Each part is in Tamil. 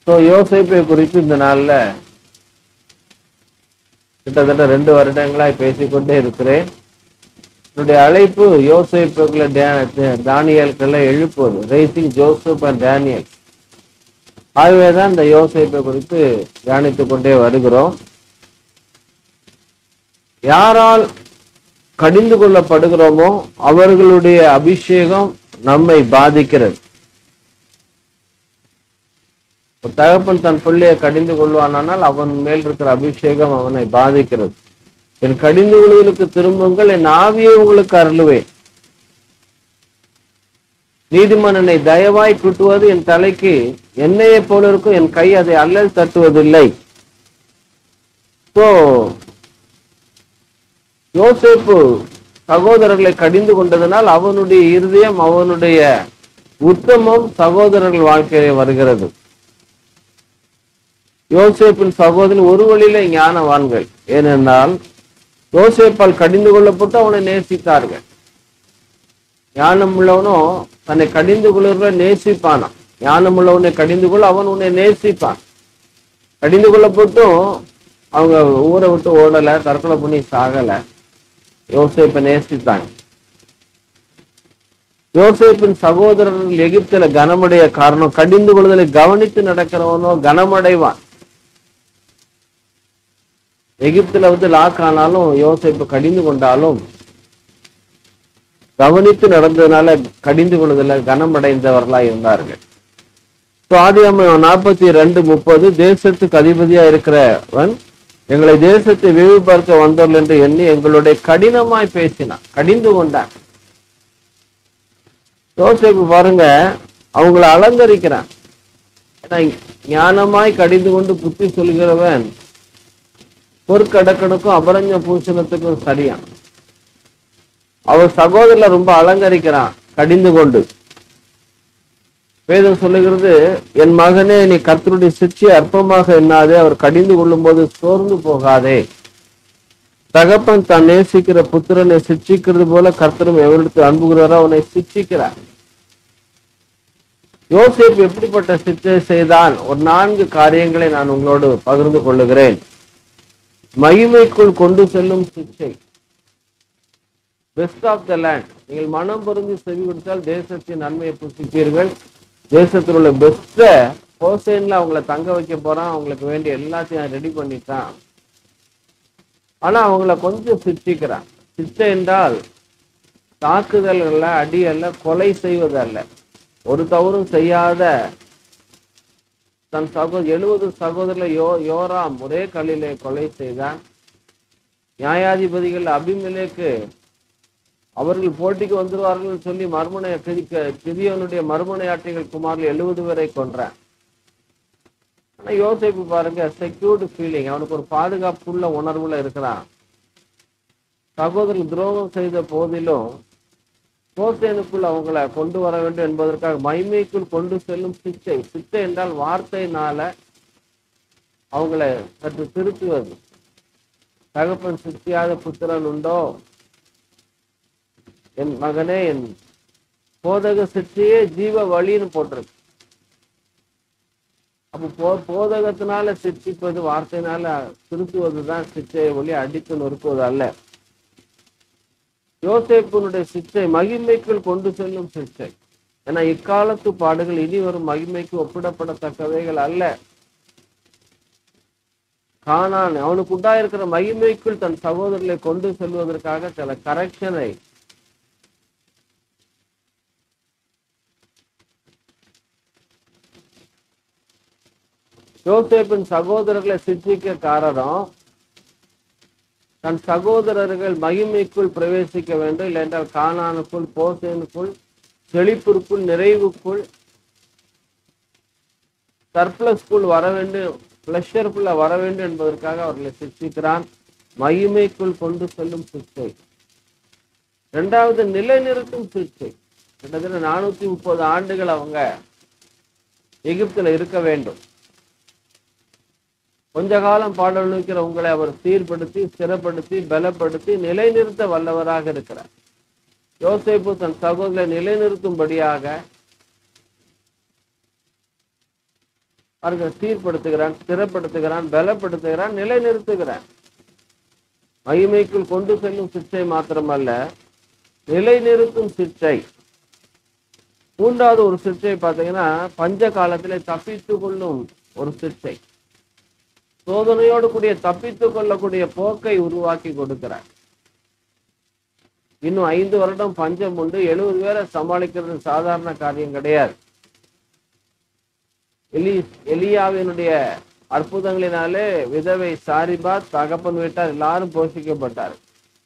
ஸோ யோசிப்பை குறித்து இந்த நாள்ல கிட்டத்தட்ட ரெண்டு வருடங்களாய் பேசிக்கொண்டே இருக்கிறேன் என்னுடைய அழைப்பு யோசிப்புகளை தானியல்களை எழுப்புவது ரைசிங் ஜோசப் அண்ட் டேனியல் ஆகவேதான் இந்த யோசிப்பை குறித்து தியானித்துக் கொண்டே வருகிறோம் யாரால் கடிந்து கொள்ளப்படுகிறோமோ அவர்களுடைய அபிஷேகம் நம்மை பாதிக்கிறது ஒரு தகப்பன் தன் பிள்ளையை கடிந்து கொள்வானால் அவன் மேல் இருக்கிற அபிஷேகம் அவனை பாதிக்கிறது என் கடிந்து கொள்வதற்கு திரும்புங்கள் என் ஆவியை உங்களுக்கு அருளுவேன் நீதிமன்னனை தயவாய் குட்டுவது என் தலைக்கு எண்ணெயை போல இருக்கும் என் கை அதை அல்லல் தட்டுவதில்லை ஸோ யோசேப்பு சகோதரர்களை கடிந்து கொண்டதனால் அவனுடைய இருதயம் அவனுடைய உத்தமம் சகோதரர்கள் வாழ்க்கையிலே வருகிறது யோசேப்பின் சகோதரி ஒரு வழியில ஞானவான்கள் ஏனென்றால் யோசேப்பால் கடிந்து கொள்ளப்பட்டு அவனை நேசித்தார்கள் ஞானம் உள்ளவனும் தன்னை கடிந்து கொள்ளுற நேசிப்பானான் ஞானம் உள்ளவனை கடிந்து கொள்ள அவன் உன்னை நேசிப்பான் கடிந்து கொள்ளப்பட்டும் அவங்க ஊரை விட்டு ஓடல தற்கொலை பண்ணி சாகல யோசேப்பை நேசித்தாங்க யோசேப்பின் சகோதரர்கள் எகிப்தில கனமடைய காரணம் கடிந்து கொள்வதை கவனித்து நடக்கிறவனோ கனமடைவான் எகிப்துல வந்து லாக் ஆனாலும் யோசேப்பு கடிந்து கொண்டாலும் கவனித்து நடந்ததுனால கடிந்து கொள்வதில் கனமடைந்தவர்களா இருந்தார்கள் ஆதி நாற்பத்தி ரெண்டு முப்பது தேசத்துக்கு அதிபதியா இருக்கிறவன் எங்களை தேசத்தை விரிவு பார்க்க வந்தவர்கள் என்று எண்ணி எங்களுடைய கடினமாய் பேசினான் கடிந்து கொண்டான் யோசிப்பு பாருங்க அவங்கள அலங்கரிக்கிறான் ஏன்னா ஞானமாய் கடிந்து கொண்டு புத்தி சொல்கிறவன் பொற்கடக்கனுக்கும் அபரஞ்ச பூசணத்துக்கும் சரியா அவர் சகோதரல ரொம்ப அலங்கரிக்கிறான் கடிந்து கொண்டு வேதம் சொல்லுகிறது என் மகனே நீ கர்த்தருடைய சிற்சியை அற்பமாக எண்ணாதே அவர் கடிந்து கொள்ளும் போது சோர்ந்து போகாதே தகப்பன் தான் நேசிக்கிற புத்திரனை சிச்சிக்கிறது போல கர்த்தரும் எவரிடத்து அன்புகிறாரோ அவனை சிச்சிக்கிறார் யோசேப் எப்படிப்பட்ட சிச்சை செய்தான் ஒரு நான்கு காரியங்களை நான் உங்களோடு பகிர்ந்து கொள்ளுகிறேன் மகிமைக்குள் கொண்டு செல்லும் சிச்சை பெஸ்ட் ஆஃப் த லேண்ட் நீங்கள் மனம் பொருந்தி செவி கொடுத்தால் தேசத்தின் நன்மையை புசிப்பீர்கள் தேசத்தில் உள்ள பெஸ்ட ஹோசேன்ல அவங்கள தங்க வைக்க போறான் அவங்களுக்கு வேண்டிய எல்லாத்தையும் ரெடி பண்ணிட்டான் ஆனா அவங்கள கொஞ்சம் சித்திக்கிறான் சித்தை என்றால் தாக்குதல் அல்ல அடி அல்ல கொலை செய்வது அல்ல ஒரு தவறும் செய்யாத தன் சகோதர எழுபது சகோதரர்ல யோ யோராம் ஒரே கல்லிலே கொலை செய்தான் நியாயாதிபதிகள் அபிமலேக்கு அவர்கள் போட்டிக்கு வந்துருவார்கள் சொல்லி மறுமனை கிரியவனுடைய மறுமனையாட்டிகள் குமாரில் எழுபது பேரை கொன்றான் ஆனா யோசிப்பு பாருங்க செக்யூர்டு ஃபீலிங் அவனுக்கு ஒரு பாதுகாப்புள்ள உணர்வுல இருக்கிறான் சகோதரர் துரோகம் செய்த போதிலும் கோசேனுக்குள் அவங்கள கொண்டு வர வேண்டும் என்பதற்காக மைமைக்குள் கொண்டு செல்லும் சிச்சை சிச்சை என்றால் வார்த்தையினால அவங்கள சற்று திருத்துவது தகப்பன் சித்தியாத புத்திரன் உண்டோ என் மகனே என் போதக சிற்றையே ஜீவ வழின்னு போட்டிருக்கு அப்போ போ போதகத்தினால சிற்சிப்பது வார்த்தையினால திருத்துவதுதான் சிற்றையை ஒளி அடித்து நொறுக்குவது அல்ல யோசேப்பினுடைய சிற்றை மகிமைக்குள் கொண்டு செல்லும் சிற்றை ஏன்னா இக்காலத்து பாடுகள் இனி வரும் மகிமைக்கு ஒப்பிடப்படத்தக்கவைகள் அல்ல காணான் அவனுக்கு உண்டாயிருக்கிற மகிமைக்குள் தன் சகோதரர்களை கொண்டு செல்வதற்காக சில கரெக்ஷனை யோசேப்பின் சகோதரர்களை சிற்றிக்க காரணம் தன் சகோதரர்கள் மகிமைக்குள் பிரவேசிக்க வேண்டும் இல்லைன்றால் காணானுக்குள் போசேனுக்குள் செழிப்பிற்குள் நிறைவுக்குள் சர்ப்ளஸ்குள் வர வேண்டும் பிளஷருக்குள்ள வர வேண்டும் என்பதற்காக அவர்களை சிக்ஷிக்கிறான் மகிமைக்குள் கொண்டு செல்லும் சிக்ஷை இரண்டாவது நிலைநிறுத்தும் சிகிச்சை கிட்டத்தட்ட நானூத்தி முப்பது ஆண்டுகள் அவங்க எகிப்துல இருக்க வேண்டும் கொஞ்ச காலம் பாடல் நோக்கிற உங்களை அவர் சீர்படுத்தி ஸ்திரப்படுத்தி பலப்படுத்தி நிலைநிறுத்த வல்லவராக இருக்கிறார் யோசேப்பு தன் சகோதரரை நிலைநிறுத்தும்படியாக பாருங்க சீர்படுத்துகிறான் ஸ்திரப்படுத்துகிறான் பலப்படுத்துகிறான் நிலைநிறுத்துகிறான் மகிமைக்குள் கொண்டு செல்லும் சிற்றை மாத்திரமல்ல நிலைநிறுத்தும் சிற்றை மூன்றாவது ஒரு சிற்றை பார்த்தீங்கன்னா பஞ்ச காலத்திலே தப்பித்து கொள்ளும் ஒரு சிற்றை சோதனையோடு கூடிய தப்பித்து கொள்ளக்கூடிய போக்கை உருவாக்கி கொடுக்கிறார் இன்னும் ஐந்து வருடம் பஞ்சம் உண்டு எழுபது பேரை சமாளிக்கிறது சாதாரண காரியம் கிடையாது எலி எலியாவினுடைய அற்புதங்களினாலே விதவை சாரிபா தகப்பன் வீட்டார் எல்லாரும் போஷிக்கப்பட்டார்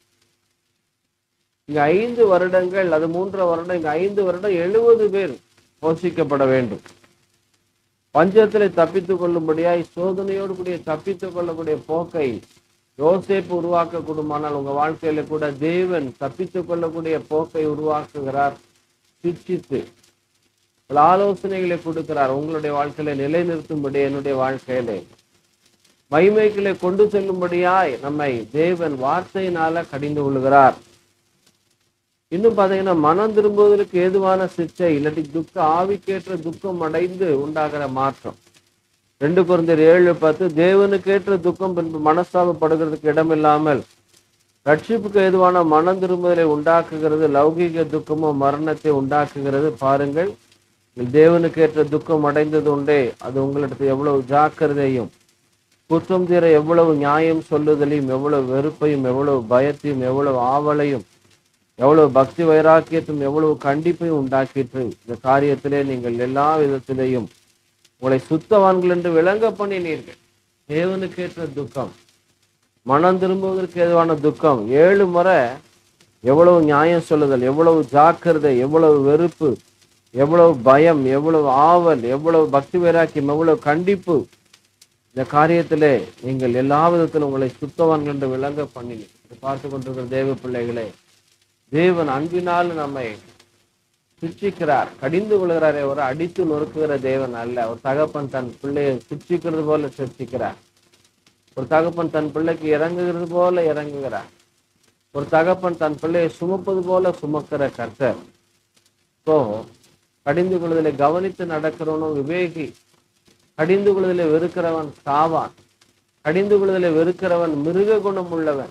இங்க ஐந்து வருடங்கள் அது மூன்று வருடம் இங்க ஐந்து வருடம் எழுபது பேர் போஷிக்கப்பட வேண்டும் பஞ்சத்திலே தப்பித்துக் கொள்ளும்படியாய் சோதனையோடு கூடிய தப்பித்துக் கொள்ளக்கூடிய போக்கை யோசேப்பு உருவாக்க கூடுமானால் உங்க வாழ்க்கையில கூட தேவன் தப்பித்துக் கொள்ளக்கூடிய போக்கை உருவாக்குகிறார் சிச்சித்து பல ஆலோசனைகளை கொடுக்கிறார் உங்களுடைய வாழ்க்கையில நிலைநிறுத்தும்படி என்னுடைய வாழ்க்கையிலே மைமைகளை கொண்டு செல்லும்படியாய் நம்மை தேவன் வார்த்தையினால கடிந்து கொள்கிறார் இன்னும் பாத்தீங்கன்னா மனம் திரும்புவதற்கு ஏதுவான சிற்றை இல்லாட்டி துக்க ஆவிக்கேற்ற துக்கம் அடைந்து உண்டாகிற மாற்றம் ரெண்டு குழந்தையர் ஏழு பத்து தேவனுக்கேற்ற துக்கம் பின்பு மனஸ்தாபப்படுகிறதுக்கு இடமில்லாமல் ரட்சிப்புக்கு ஏதுவான மனம் திரும்புதலை உண்டாக்குகிறது லௌகீக துக்கமோ மரணத்தை உண்டாக்குகிறது பாருங்கள் தேவனுக்கேற்ற துக்கம் அடைந்தது உண்டே அது உங்களிடத்து எவ்வளவு ஜாக்கிரதையும் குற்றம் தீர எவ்வளவு நியாயம் சொல்லுதலையும் எவ்வளவு வெறுப்பையும் எவ்வளவு பயத்தையும் எவ்வளவு ஆவலையும் எவ்வளவு பக்தி வைராக்கியத்தையும் எவ்வளவு கண்டிப்பையும் உண்டாக்கிற்று இந்த காரியத்திலே நீங்கள் எல்லா விதத்திலேயும் உங்களை சுத்தவான்கள் என்று விளங்க பண்ணினீர்கள் தேவனுக்கேற்ற துக்கம் மனம் திரும்புவதற்கு ஏதுவான துக்கம் ஏழு முறை எவ்வளவு நியாயம் சொல்லுதல் எவ்வளவு ஜாக்கிரதை எவ்வளவு வெறுப்பு எவ்வளவு பயம் எவ்வளவு ஆவல் எவ்வளவு பக்தி வைராக்கியம் எவ்வளவு கண்டிப்பு இந்த காரியத்திலே நீங்கள் எல்லா விதத்திலும் உங்களை சுத்தவான்கள் என்று விளங்க பண்ணினீர்கள் பார்த்து கொண்டிருக்கிற தேவ பிள்ளைகளே தேவன் அன்பினால் நம்மை சிக்ஷிக்கிறார் கடிந்து கொள்கிறாரே ஒரு அடித்து நொறுக்குகிற தேவன் அல்ல ஒரு தகப்பன் தன் பிள்ளையை சிக்ஷிக்கிறது போல சிக்ஷிக்கிறார் ஒரு தகப்பன் தன் பிள்ளைக்கு இறங்குகிறது போல இறங்குகிறார் ஒரு தகப்பன் தன் பிள்ளையை சுமப்பது போல சுமக்கிற கர்த்தர் ஸோ கடிந்து கொள்வதிலே கவனித்து நடக்கிறவனும் விவேகி கடிந்து கொள்வதிலே வெறுக்கிறவன் சாவான் கடிந்து கொள்வதிலே வெறுக்கிறவன் மிருக குணம் உள்ளவன்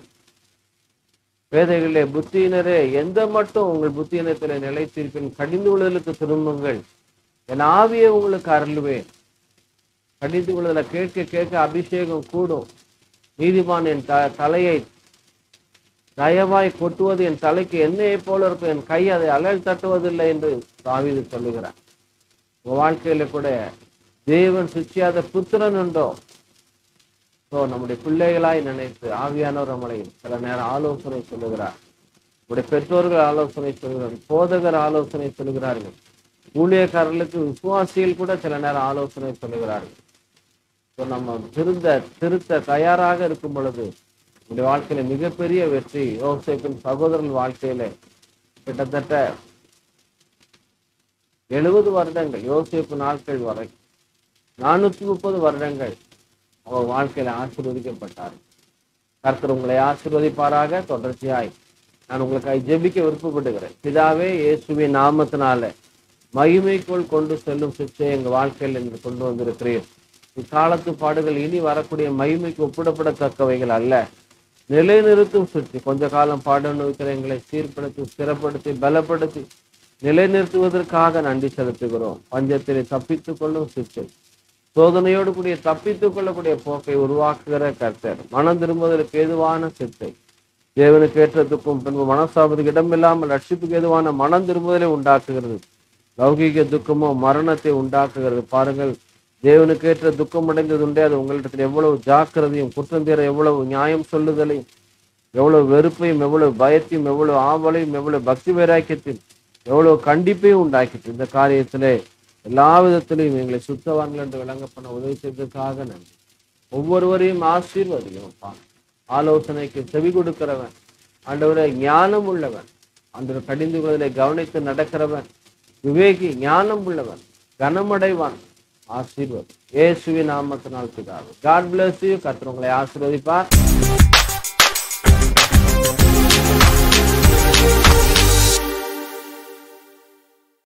வேதைகளே புத்தியினரே எந்த மட்டும் உங்கள் புத்தியினத்திலே நிலைத்திருப்பின் கடிந்து கொள்வதற்கு திரும்புங்கள் என் ஆவியை உங்களுக்கு அருளுவேன் கடிந்து கொள்வதில் கேட்க கேட்க அபிஷேகம் கூடும் நீதிமான் என் த தலையை தயவாய் கொட்டுவது என் தலைக்கு எண்ணெயை போல இருக்கும் என் கை அதை அலல் தட்டுவதில்லை என்று தாவீது சொல்லுகிறார் உங்க வாழ்க்கையில கூட தேவன் சுச்சியாத புத்திரன் உண்டோ ஸோ நம்முடைய பிள்ளைகளாய் நினைத்து ஆவியானவர் நம்மளை சில நேரம் ஆலோசனை சொல்லுகிறார் நம்முடைய பெற்றோர்கள் ஆலோசனை சொல்கிறார்கள் போதகர் ஆலோசனை சொல்லுகிறார்கள் ஊழியக்காரர்களுக்கு விசுவாசிகள் கூட சில நேரம் ஆலோசனை சொல்லுகிறார்கள் ஸோ நம்ம திருந்த திருத்த தயாராக இருக்கும் பொழுது நம்முடைய வாழ்க்கையில மிகப்பெரிய வெற்றி யோசிப்பின் சகோதரன் வாழ்க்கையில கிட்டத்தட்ட எழுபது வருடங்கள் யோசிப்பு நாட்கள் வரை நானூத்தி முப்பது வருடங்கள் அவர் வாழ்க்கையில ஆசீர்வதிக்கப்பட்டார் கர்த்தர் உங்களை ஆசீர்வதிப்பாராக தொடர்ச்சியாய் நான் உங்களுக்காக ஜெபிக்க விருப்பப்படுகிறேன் பிதாவே இயேசுவின் நாமத்தினால மகிமைக்குள் கொண்டு செல்லும் சிற்றை எங்க வாழ்க்கையில் என்று கொண்டு வந்திருக்கிறேன் இக்காலத்து பாடுகள் இனி வரக்கூடிய மகிமைக்கு ஒப்பிடப்படத்தக்கவைகள் அல்ல நிலைநிறுத்தும் சுற்றி கொஞ்ச காலம் பாட அனுபவிக்கிற எங்களை சீர்படுத்தி ஸ்திரப்படுத்தி பலப்படுத்தி நிலைநிறுத்துவதற்காக நன்றி செலுத்துகிறோம் பஞ்சத்திலே தப்பித்துக் கொள்ளும் சிற்றை சோதனையோடு கூடிய தப்பித்துக் கொள்ளக்கூடிய போக்கை உருவாக்குகிற கர்த்தர் மனம் திரும்புவதற்கு ஏதுவான சித்தை தேவனுக்கு ஏற்றத்துக்கும் பின்பு மனசாபத்துக்கு இடமில்லாமல் ரட்சிப்புக்கு ஏதுவான மனம் திரும்புதலை உண்டாக்குகிறது லௌகீக துக்கமோ மரணத்தை உண்டாக்குகிறது பாருங்கள் தேவனுக்கு ஏற்ற துக்கம் அடைந்தது உண்டே அது உங்களிடத்தில் எவ்வளவு ஜாக்கிரதையும் குற்றம் தீர எவ்வளவு நியாயம் சொல்லுதலையும் எவ்வளவு வெறுப்பையும் எவ்வளவு பயத்தையும் எவ்வளவு ஆவலையும் எவ்வளவு பக்தி வைராக்கியத்தையும் எவ்வளவு கண்டிப்பையும் உண்டாக்கிட்டு இந்த காரியத்திலே எல்லா விதத்திலையும் எங்களை சுத்தவான்கள் என்று விளங்க பண்ண உதவி செய்ததற்காக நன்றி ஒவ்வொருவரையும் ஆசீர்வதியும் அப்பா ஆலோசனைக்கு செவி கொடுக்கிறவன் ஆண்டவரை ஞானம் உள்ளவன் அந்த கடிந்து கொள்வதை கவனித்து நடக்கிறவன் விவேகி ஞானம் உள்ளவன் கனமடைவான் ஆசீர்வதி இயேசுவின் நாமத்தினால் பிதாவே காட் பிளஸ் யூ கர்த்தர் உங்களை ஆசீர்வதிப்பார்